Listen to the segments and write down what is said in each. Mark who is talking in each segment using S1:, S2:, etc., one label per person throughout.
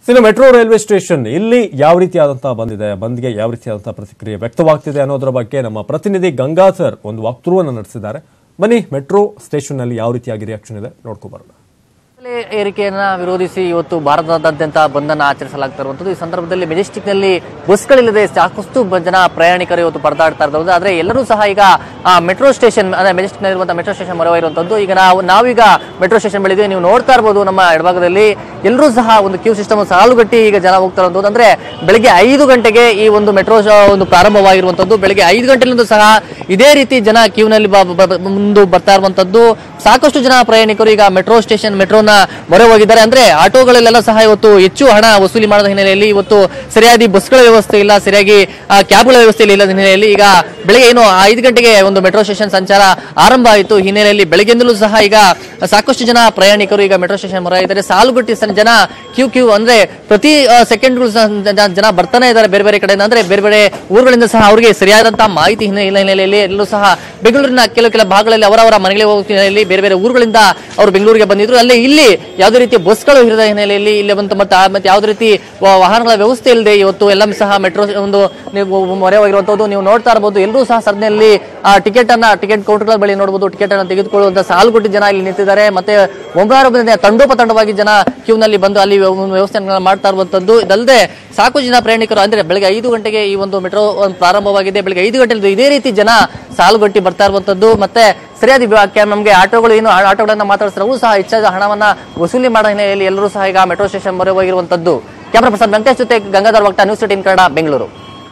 S1: ಇನ್ನು metro railway station ಇಲ್ಲಿ ಯಾವ ರೀತಿಯಾದಂತಹ ಬಂದಿದೆ ಬಂದ್ಗೆ ಯಾವ ರೀತಿಯಾದಂತಹ ಪ್ರತಿಕ್ರಿಯೆ ವ್ಯಕ್ತವಾಗ್ತಿದೆ ಅನ್ನೋದರ ಬಗ್ಗೆ ನಮ್ಮ ಪ್ರತಿನಿಧಿ ಗಂಗಾಧರ್ ಒಂದು ವಾಕ್ಥ್ರೂ ಅನ್ನು ನಡೆಸಿದ್ದಾರೆ ಬನ್ನಿ ಮೆಟ್ರೋ ಸ್ಟೇಷನ್ ನಲ್ಲಿ ಯಾವ ರೀತಿಯಾಗಿ ರಿಯಾಕ್ಷನ್ ಇದೆ ನೋಡ್ಕೊ ಬರೋಣ
S2: ಬೆಲೆ ಏರಿಕೆಯನ್ನ ವಿರೋಧಿಸಿ ಇವತ್ತು ಭಾರತದಾದ್ಯಂತ ಬಂಧನ ಆಚರಿಸಲಾಗ್ತಾ ಇರುವಂತದ್ದು ಈ ಸಂದರ್ಭದಲ್ಲಿ ಮೆಜೆಸ್ಟಿಕ್ ನಲ್ಲಿ ಬಸ್ಗಳಿಲ್ಲದೆ ಸಾಕಷ್ಟು ಬ- ಜನ ಪ್ರಯಾಣಿಕರು ಇವತ್ತು ಪರದಾಡ್ತಾ ಇರೋದು ಆದ್ರೆ ಎಲ್ಲರೂ ಸಹ ಈಗ ಮೆಟ್ರೋ ಸ್ಟೇಷನ್ ಅಂದ್ರೆ ಮೆಜೆಸ್ಟಿಕ್ ನಲ್ಲಿ ಮೆಟ್ರೋ ಸ್ಟೇಷನ್ ಮೊರೆ ಇರುವಂತದ್ದು ಈಗ ನಾವು ನಾವೀಗ ಮೆಟ್ರೋ ಸ್ಟೇಷನ್ ಬೆಳಿದ್ದೀವಿ ನೀವು ನೋಡ್ತಾ ಇರ್ಬೋದು ನಮ್ಮ ಎಡಭಾಗದಲ್ಲಿ ಎಲ್ಲರೂ ಸಹ ಒಂದು ಕ್ಯೂ ಸಿಸ್ಟಮ್ ಸಾಲುಗಟ್ಟಿ ಈಗ ಜನ ಹೋಗ್ತಾ ಇರುವಂತದ್ದು ಅಂದ್ರೆ ಬೆಳಿಗ್ಗೆ ಐದು ಗಂಟೆಗೆ ಈ ಒಂದು ಮೆಟ್ರೋ ಒಂದು ಪ್ರಾರಂಭವಾಗಿರುವಂತದ್ದು ಬೆಳಿಗ್ಗೆ ಐದು ಗಂಟೆಲಿಂದ ಸಹ ಇದೇ ರೀತಿ ಜನ ಕ್ಯೂನಲ್ಲಿ ಮುಂದೆ ಬರ್ತಾ ಇರುವಂತದ್ದು ಸಾಕಷ್ಟು ಜನ ಪ್ರಯಾಣಿಕರು ಈಗ ಮೆಟ್ರೋ ಸ್ಟೇಷನ್ ಮೆಟ್ರೋನ ಮೊರೆ ಹೋಗಿದ್ದಾರೆ ಅಂದ್ರೆ ಆಟೋಗಳಲ್ಲೆಲ್ಲ ಸಹ ಇವತ್ತು ಹೆಚ್ಚು ಹಣ ವಸೂಲಿ ಮಾಡದ ಹಿನ್ನೆಲೆಯಲ್ಲಿ ಇವತ್ತು ಸರಿಯಾಗಿ ಬಸ್ಗಳ ವ್ಯವಸ್ಥೆ ಇಲ್ಲ ಸರಿಯಾಗಿ ಆ, ಕ್ಯಾಬ್ಗಳ ವ್ಯವಸ್ಥೆ ಇಲ್ಲ ಇಲ್ಲದ ಹಿನ್ನೆಲೆಯಲ್ಲಿ ಈಗ ಬೆಳಗ್ಗೆ ಏನು ಐದು ಗಂಟೆಗೆ ಒಂದು ಮೆಟ್ರೋ ಸ್ಟೇಷನ್ ಸಂಚಾರ ಆರಂಭ ಆಯಿತು ಹಿನ್ನೆಲೆಯಲ್ಲಿ ಬೆಳಗ್ಗೆಯಿಂದಲೂ ಸಹ ಈಗ ಸಾಕಷ್ಟು ಜನ ಪ್ರಯಾಣಿಕರು ಈಗ ಮೆಟ್ರೋ ಸ್ಟೇಷನ್ ಮೊರೆ ಇದ್ದಾರೆ ಸಾಲುಗಟ್ಟಿ ಸಣ್ಣ ಜನ ಕ್ಯೂ ಕ್ಯೂ ಅಂದ್ರೆ ಪ್ರತಿ ಸೆಕೆಂಡ್ಗಳು ಜನ ಬರ್ತಾನೆ ಇದ್ದಾರೆ ಬೇರೆ ಬೇರೆ ಕಡೆಯಿಂದ ಅಂದ್ರೆ ಬೇರೆ ಬೇರೆ ಊರುಗಳಿಂದ ಸಹ ಅವರಿಗೆ ಸರಿಯಾದಂತಹ ಮಾಹಿತಿ ಹಿನ್ನೆ- ಹಿನ್ನೆಲೆಯಲ್ಲಿ ಎಲ್ಲರೂ ಸಹ ಬೆಂಗಳೂರಿನ ಕೆಲವು ಕೆಲ ಭಾಗಗಳಲ್ಲಿ ಅವರವರ ಮನೆಗಳಿಗೆ ಹೋಗುವ ಹಿನ್ನೆಲೆಯಲ್ಲಿ ಬೇರೆ ಬೇರೆ ಊರುಗಳಿಂದ ಅವರು ಬೆಂಗಳೂರಿಗೆ ಬಂದಿದ್ರು ಅಲ್ಲೇ ಇಲ್ಲಿ ಯಾವುದೇ ರೀತಿಯ ಬಸ್ಗಳು ಇರದ ಹಿನ್ನೆಲೆಯಲ್ಲಿ ಇಲ್ಲಿ ಬಂತು ಮತ್ತೆ ಆ- ಮತ್ತೆ ಯಾವುದೇ ರೀತಿ ವ- ವಾಹನಗಳ ವ್ಯವಸ್ಥೆ ಇಲ್ಲದೆ ಇವತ್ತು ಎಲ್ಲ ಸಹ ಮೆಟ್ರೋ ಒಂದು ನೀವು ಮೊರೆ ಹೋಗಿರುವಂತದ್ದು ನೀವು ನೋಡ್ತಾ ಇರಬಹುದು ಎಲ್ಲರೂ ಸಹ ಸರಣಿಯಲ್ಲಿ ಆ ಟಿಕೆಟ್ ಅನ್ನ ಟಿಕೆಟ್ ಕೌಂಟರ್ಗಳ ಬಳಿ ನೋಡಬಹುದು ಟಿಕೆಟ್ ಅನ್ನ ತೆಗೆದುಕೊಳ್ಳುವಂತ ಸಾಲುಗಟ್ಟಿ ಜನ ಇಲ್ಲಿ ನಿಂತಿದ್ದಾರೆ ಮತ್ತೆ ಒಂಬಾರು ತಂಡೋಪತಂಡವಾಗಿ ಜನ ಕ್ಯೂ ನಲ್ಲಿ ಬಂದು ಅಲ್ಲಿ ಒಂದು ವ್ಯವಸ್ಥೆಗಳನ್ನ ಮಾಡ್ತಾ ಇರುವಂತದ್ದು ಇದಲ್ಲದೆ ಸಾಕು ಜನ ಪ್ರಯಾಣಿಕರು ಅಂದ್ರೆ ಬೆಳಗ್ಗೆ ಐದು ಗಂಟೆಗೆ ಈ ಒಂದು ಮೆಟ್ರೋ ಒಂದು ಪ್ರಾರಂಭವಾಗಿದೆ ಬೆಳಗ್ಗೆ ಐದು ಗಂಟೆ ಇದೇ ರೀತಿ ಜನ ಸಾಲುಗಟ್ಟಿ ಬರ್ತಾ ಇರುವಂತದ್ದು ಮತ್ತೆ ಸರಿಯಾದ ವ್ಯಾಖ್ಯಾನ ನಮಗೆ ಆಟೋಗಳು ಏನು ಆ- ಆಟೋಗಳನ್ನ ಮಾತಾಡ್ತಾರೆ ಅವು ಸಹ ಹೆಚ್ಚಾದ ಹಣವನ್ನ ವಸೂಲಿ ಮಾಡೋ ಹಿನ್ನೆಲೆಯಲ್ಲಿ ಎಲ್ಲರೂ ಸಹ ಈಗ ಮೆಟ್ರೋ ಸ್ಟೇಷನ್ ಮೊರೆ ಹೋಗಿರುವಂತದ್ದು ಕ್ಯಾಮ್ರಾ ಪರ್ಸನ್ ವೆಂಕಟೇಶ್ ಜೊತೆ ಗಂಗಾಧರ್ ವಕ್ತ ನ್ಯೂಸ್ ಏಟೀನ್ ಕನ್ನಡ ಬೆಂಗಳೂರು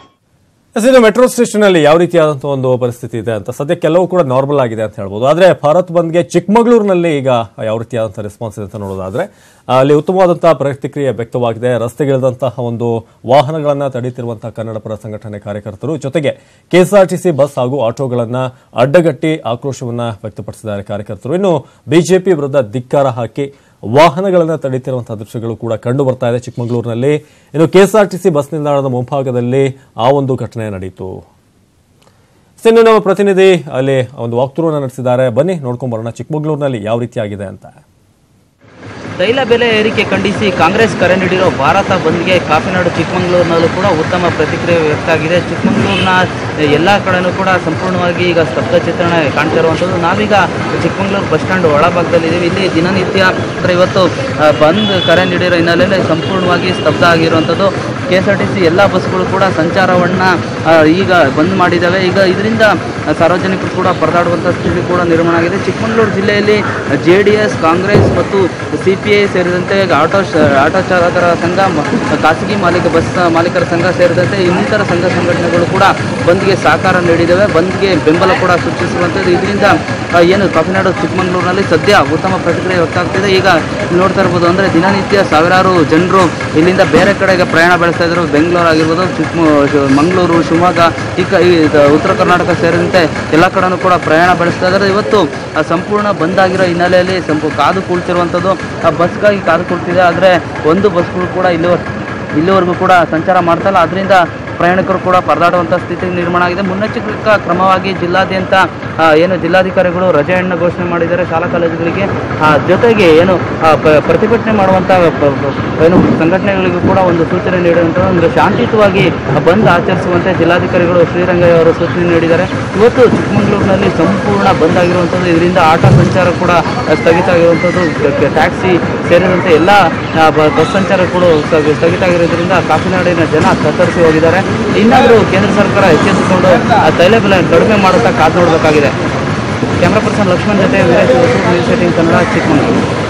S1: ಎಸ್, ಇನ್ನು ಮೆಟ್ರೋ ಸ್ಟೇಷನ್ ಅಲ್ಲಿ ಯಾವ ರೀತಿಯಾದಂತಹ ಒಂದು ಪರಿಸ್ಥಿತಿ ಇದೆ ಅಂತ ಸದ್ಯಕ್ಕೆ ಎಲ್ಲವೂ ಕೂಡ ನಾರ್ಮಲ್ ಆಗಿದೆ ಅಂತ ಹೇಳ್ಬೋದು ಆದ್ರೆ ಭಾರತ್ ಬಂದ್ಗೆ ಚಿಕ್ಕಮಗಳೂರಿನಲ್ಲಿ ಈಗ ಯಾವ ರೀತಿಯಾದಂತಹ ರೆಸ್ಪಾನ್ಸ್ ಇದೆ ಅಂತ ನೋಡೋದಾದ್ರೆ ಆ, ಅಲ್ಲಿ ಉತ್ತಮವಾದಂತಹ ಪ್ರತಿಕ್ರಿಯೆ ವ್ಯಕ್ತವಾಗಿದೆ ರಸ್ತೆಗಿಳಿದಂತಹ ಒಂದು ವಾಹನಗಳನ್ನ ತಡೀತಿರುವಂತಹ ಕನ್ನಡ ಪರ ಸಂಘಟನೆ ಕಾರ್ಯಕರ್ತರು ಜೊತೆಗೆ ಕೆಎಸ್ಆರ್ಟಿಸಿ ಬಸ್ ಹಾಗೂ ಆಟೋಗಳನ್ನ ಅಡ್ಡಗಟ್ಟಿ ಆಕ್ರೋಶವನ್ನ ವ್ಯಕ್ತಪಡಿಸಿದ್ದಾರೆ ಕಾರ್ಯಕರ್ತರು ಇನ್ನು ಬಿಜೆಪಿ ವಿರುದ್ಧ ಧಿಕ್ಕಾರ ಹಾಕಿ ವಾಹನಗಳನ್ನು ತಡೀತಿರುವಂತಹ ದೃಶ್ಯಗಳು ಕೂಡ ಕಂಡು ಬರ್ತಾ ಇದೆ ಚಿಕ್ಕಮಗಳೂರಿನಲ್ಲಿ ಇನ್ನು ಕೆಎಸ್ಆರ್ಟಿಸಿ ಬಸ್ ನಿಲ್ದಾಣದ ಮುಂಭಾಗದಲ್ಲಿ ಆ ಒಂದು ಘಟನೆ ನಡೆಯಿತು ಸೊ ಇನ್ನು ನಮ್ಮ ಪ್ರತಿನಿಧಿ ಅಲ್ಲಿ ಒಂದು ವಾಕ್ತುರುವನ್ನು ನಡೆಸಿದ್ದಾರೆ ಬನ್ನಿ ನೋಡ್ಕೊಂಡ್ ಬರೋಣ ಚಿಕ್ಕಮಗಳೂರಿನಲ್ಲಿ ಯಾವ ರೀತಿಯಾಗಿದೆ ಅಂತ
S3: ತೈಲ ಬೆಲೆ ಏರಿಕೆ ಖಂಡಿಸಿ ಕಾಂಗ್ರೆಸ್ ಕರೆ ನೀಡಿರೋ ಭಾರತ ಬಂದ್ಗೆ ಕಾಫಿನಾಡು ಚಿಕ್ಕಮಗಳೂರಿನಲ್ಲೂ ಕೂಡ ಉತ್ತಮ ಪ್ರತಿಕ್ರಿಯೆ ವ್ಯಕ್ತ ಆಗಿದೆ ಚಿಕ್ಕಮಗಳೂರಿನ ಎಲ್ಲ ಕಡೆನೂ ಕೂಡ ಸಂಪೂರ್ಣವಾಗಿ ಈಗ ಸ್ತಬ್ಧ ಚಿತ್ರಣ ಕಾಣ್ತಾ ಇರುವಂಥದ್ದು ನಾವೀಗ ಚಿಕ್ಕಮಗಳೂರು ಬಸ್ ಸ್ಟ್ಯಾಂಡ್ ಒಳಭಾಗದಲ್ಲಿದ್ದೀವಿ ಇಲ್ಲಿ ದಿನನಿತ್ಯ ಅಂದ್ರೆ ಇವತ್ತು ಆ, ಬಂದ್ ಕರೆ ನೀಡಿರೋ ಹಿನ್ನೆಲೆಯಲ್ಲಿ ಸಂಪೂರ್ಣವಾಗಿ ಸ್ತಬ್ಧ ಆಗಿರುವಂಥದ್ದು K S R T C ಎಲ್ಲ ಬಸ್ಗಳು ಕೂಡ ಸಂಚಾರವನ್ನು ಈಗ ಬಂದ್ ಮಾಡಿದ್ದಾವೆ ಈಗ ಇದರಿಂದ ಸಾರ್ವಜನಿಕರು ಕೂಡ ಪರದಾಡುವಂಥ ಸ್ಥಿತಿ ಕೂಡ ನಿರ್ಮಾಣ ಆಗಿದೆ ಚಿಕ್ಕಮಗಳೂರು ಜಿಲ್ಲೆಯಲ್ಲಿ ಜೆ ಡಿ ಎಸ್ ಕಾಂಗ್ರೆಸ್ ಮತ್ತು ಸಿ ಪಿ ಐ ಸೇರಿದಂತೆ ಆಟೋ ಶ- ಆಟೋ ಚಾಲಕರ ಸಂಘ ಮ- ಖಾಸಗಿ ಮಾಲೀಕ ಬಸ್ ಮಾಲೀಕರ ಸಂಘ ಸೇರಿದಂತೆ ಇನ್ನಿತರ ಸಂಘ ಸಂಘಟನೆಗಳು ಕೂಡ ಬಂದ್ಗೆ ಸಹಕಾರ ನೀಡಿದ್ದಾವೆ ಬಂದ್ಗೆ ಬೆಂಬಲ ಕೂಡ ಸೂಚಿಸುವಂಥದ್ದು ಇದರಿಂದ ಆ, ಏನು ಕಾಫಿನಾಡು ಚಿಕ್ಕಮಗಳೂರಿನಲ್ಲಿ ಸದ್ಯ ಉತ್ತಮ ಪ್ರತಿಕ್ರಿಯೆ ವ್ಯಕ್ತ ಆಗ್ತಿದೆ ಈಗ ನೋಡ್ತಾ ಇರ್ಬೋದು ಅಂದರೆ ದಿನನಿತ್ಯ ಸಾವಿರಾರು ಜನರು ಇಲ್ಲಿಂದ ಬೇರೆ ಕಡೆಗೆ ಪ್ರಯಾಣ ಬೆಳೆಸ್ತಾ ಇದ್ರು ಬೆಂಗಳೂರು ಆಗಿರ್ಬೋದು ಚಿಕ್ಕ ಮಂಗಳೂರು ಶಿವಮೊಗ್ಗ ಈ ಕ ಈ ದ- ಉತ್ತರ ಕರ್ನಾಟಕ ಸೇರಿದಂತೆ ಎಲ್ಲ ಕಡೆನೂ ಕೂಡ ಪ್ರಯಾಣ ಬೆಳೆಸ್ತಾ ಇದ್ದಾರೆ ಇವತ್ತು ಆ ಸಂಪೂರ್ಣ ಬಂದ್ ಆಗಿರೋ ಹಿನ್ನೆಲೆಯಲ್ಲಿ ಸಂಪೂ ಕಾದು ಕುಳಿತಿರುವಂಥದ್ದು ಆ ಬಸ್ಗಾಗಿ ಕಾದು ಕುಳಿತಿದೆ ಆದರೆ ಒಂದು ಬಸ್ಗಳು ಕೂಡ ಇಲ್ಲಿ ಇಲ್ಲಿವರೆಗೂ ಕೂಡ ಸಂಚಾರ ಮಾಡ್ತಾ ಇಲ್ಲ ಅದರಿಂದ ಪ್ರಯಾಣಿಕರು ಕೂಡ ಪರದಾಡುವಂಥ ಸ್ಥಿತಿ ನಿರ್ಮಾಣ ಆಗಿದೆ ಮುನ್ನೆಚ್ಚರಿಕಾ ಕ್ರಮವಾಗಿ ಜಿಲ್ಲಾದ್ಯಂತ ಆ, ಏನು ಜಿಲ್ಲಾಧಿಕಾರಿಗಳು ರಜೆಯನ್ನು ಘೋಷಣೆ ಮಾಡಿದ್ದಾರೆ ಶಾಲಾ ಕಾಲೇಜುಗಳಿಗೆ ಆ, ಜೊತೆಗೆ ಏನು ಆ, ಪ- ಪ್ರತಿಭಟನೆ ಮಾಡುವಂಥ ಪ- ಪ- ಏನು ಸಂಘಟನೆಗಳಿಗೂ ಕೂಡ ಒಂದು ಸೂಚನೆ ನೀಡುವಂಥದ್ದು ಅಂದರೆ ಶಾಂತಿಯುತವಾಗಿ ಬಂದ್ ಆಚರಿಸುವಂತೆ ಜಿಲ್ಲಾಧಿಕಾರಿಗಳು ಶ್ರೀರಂಗಯ್ಯ ಅವರು ಸೂಚನೆ ನೀಡಿದ್ದಾರೆ ಇವತ್ತು ಚಿಕ್ಕಮಗಳೂರಿನಲ್ಲಿ ಸಂಪೂರ್ಣ ಬಂದ್ ಆಗಿರುವಂಥದ್ದು ಇದರಿಂದ ಆಟೋ ಸಂಚಾರ ಕೂಡ ಸ್ಥಗಿತ ಆಗಿರುವಂಥದ್ದು ಟ್ಯಾಕ್ಸಿ ಸೇರಿದಂತೆ ಎಲ್ಲ ಆ, ಬ- ಬಸ್ ಸಂಚಾರ ಕೂಡ ಸ್ಥಗ- ಸ್ಥಗಿತ ಆಗಿರೋದ್ರಿಂದ ಕಾಫಿನಾಡಿನ ಜನ ತತ್ತರಿಸಿ ಹೋಗಿದ್ದಾರೆ ಇನ್ನಾದರೂ ಕೇಂದ್ರ ಸರ್ಕಾರ ಎಚ್ಚೆತ್ತುಕೊಂಡು ಆ ತೈಲ ಬೆಲೆ ಕಡಿಮೆ ಮಾಡುತ್ತಾ ಕಾದು ನೋಡಬೇಕಾಗಿದೆ ಕ್ಯಾಮ್ರಾ ಪರ್ಸನ್ ಲಕ್ಷ್ಮಣ್ ಜೊತೆ ವೀರೇಶ್ ಹೊಸೂರು ನ್ಯೂಸ್ ಏಟೀನ್ ಕನ್ನಡ ಚಿಕ್ಕಮಗಳೂರು